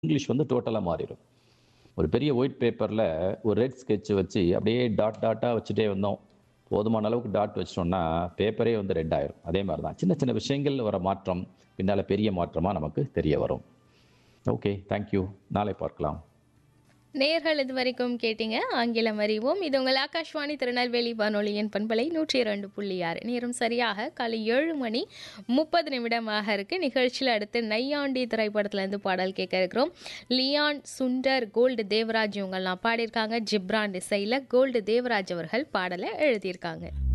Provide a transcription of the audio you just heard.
English வந்து டோட்டலாக மாறிடும் ஒரு பெரிய ஒயிட் பேப்பரில் ஒரு ரெட் ஸ்கெட்ச் வச்சு அப்படியே டாட் டாட்டாக வச்சுட்டே வந்தோம் போதுமான அளவுக்கு டாட் வச்சிட்டோம்னா பேப்பரே வந்து ரெட் ஆயிரும் அதே மாதிரி தான் சின்ன சின்ன விஷயங்கள் வர மாற்றம் பின்னால் பெரிய மாற்றமாக நமக்கு தெரிய வரும் ஓகே தேங்க்யூ நாளை பார்க்கலாம் நேர்கள் இது வரைக்கும் கேட்டீங்க ஆங்கிலம் அறிவோம் இது உங்கள் ஆகாஷ்வாணி திருநெல்வேலி வானொலியின் பண்பலை நூற்றி இரண்டு புள்ளி ஆறு நேரம் சரியாக காலை ஏழு மணி முப்பது நிமிடமாக இருக்கு நிகழ்ச்சியில் அடுத்து நையாண்டி திரைப்படத்துலேருந்து பாடல் கேட்க இருக்கிறோம் லியான் சுண்டர் கோல்டு தேவராஜ் இவங்கெல்லாம் பாடியிருக்காங்க ஜிப்ரான் இசையில் கோல்டு தேவராஜ் அவர்கள் பாடலை எழுதியிருக்காங்க